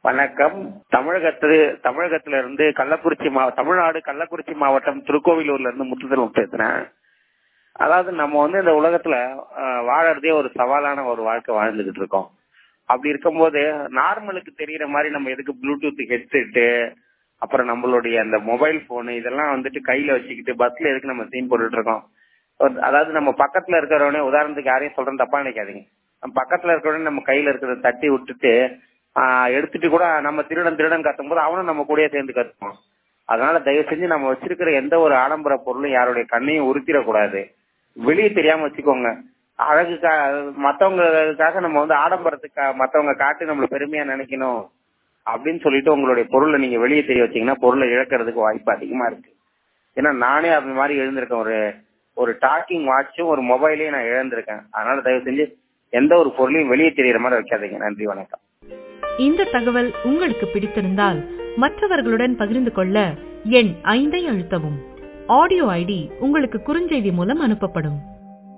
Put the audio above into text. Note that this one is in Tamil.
வணக்கம் தமிழகத்து தமிழகத்துல இருந்து கள்ளக்குறிச்சி மாவ தமிழ்நாடு கள்ளக்குறிச்சி மாவட்டம் திருக்கோவிலூர்ல இருந்து முத்துதல் பேசுறேன் அதாவது நம்ம வந்து இந்த உலகத்துல அஹ், வாழறதே ஒரு சவாலான ஒரு வாழ்க்கை வாழ்ந்துகிட்டு இருக்கோம் அப்படி இருக்கும்போது நார்மலுக்கு தெரியற மாதிரி நம்ம எதுக்கு ப்ளூடூத் ஹெட்செட்டு அப்புறம் நம்மளுடைய அந்த மொபைல் போனு இதெல்லாம் வந்துட்டு கையில வச்சுக்கிட்டு பஸ்ல எதுக்கு நம்ம சீன் போட்டுட்டு இருக்கோம் ஒரு- அதாவது நம்ம பக்கத்துல இருக்கிறவனே உதாரணத்துக்கு யாரையும் சொல்றேன் தப்பா நினைக்காதீங்க நம்ம பக்கத்துல இருக்கிறவனே நம்ம கையில இருக்கிறத தட்டி விட்டுட்டு ஆஹ், எடுத்துட்டு கூட நம்ம திருடன் திருடன் கத்தும் போது அவனும் நம்ம கூடயே சேர்ந்து கத்துப்பான் அதனால தயவு செஞ்சு நம்ம வச்சிருக்கிற எந்த ஒரு ஆடம்பர பொருளும் யாருடைய கண்ணையும் உறுத்திடக்கூடாது வெளியே தெரியாம வச்சுக்கோங்க அழகுக்கா மத்தவங்களுக்காக நம்ம வந்து ஆடம்பரத்துக்கா மத்தவங்க காட்டி நம்மள பெருமையா நினைக்கணும் அப்படின்னு சொல்லிட்டு உங்களுடைய பொருளை நீங்க வெளியே தெரிய வச்சீங்கன்னா பொருளை இழக்கிறதுக்கு வாய்ப்பு அதிகமா இருக்கு ஏன்னா நானே அந்த மாதிரி எழுந்திருக்கேன் ஒரு ஒரு டாக்கிங் வாட்சும் ஒரு மொபைலையும் நான் இழந்திருக்கேன் அதனால தயவு செஞ்சு எந்த ஒரு பொருளையும் வெளியே தெரியற மாதிரி வைக்காதீங்க நன்றி வணக்கம் இந்த தகவல் உங்களுக்கு பிடித்திருந்தால் மற்றவர்களுடன் பகிர்ந்து கொள்ள எண் ஐந்தை அழுத்தவும் ஆடியோ ஐடி உங்களுக்கு குறுஞ்செய்தி மூலம் அனுப்பப்படும்